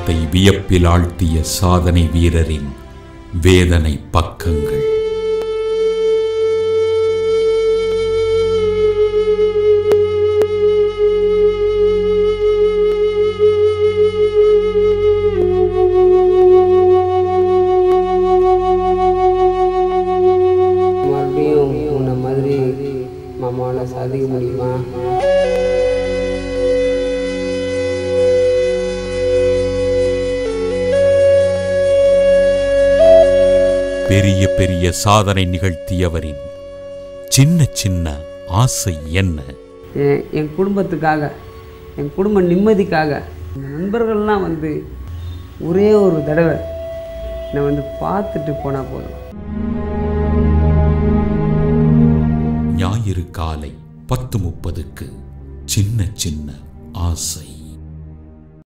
உலகத்தை வியப்பில் ஆழ்த்திய சாதனை வீரரின் வேதனை பக்கங்கள் மறுபடியும் உன்னை மாதிரி மாமாவால் சாதிக்க முடியுமா பெரிய பெரிய சாதனை நிகழ்த்தியவரின் சின்ன சின்ன ஆசை என்ன என் என் குடும்பத்துக்காக என் குடும்ப நிம்மதிக்காக இந்த நண்பர்கள்லாம் வந்து ஒரே ஒரு தடவை என்னை வந்து பார்த்துட்டு போனால் போதும் ஞாயிறு காலை பத்து முப்பதுக்கு சின்ன சின்ன ஆசை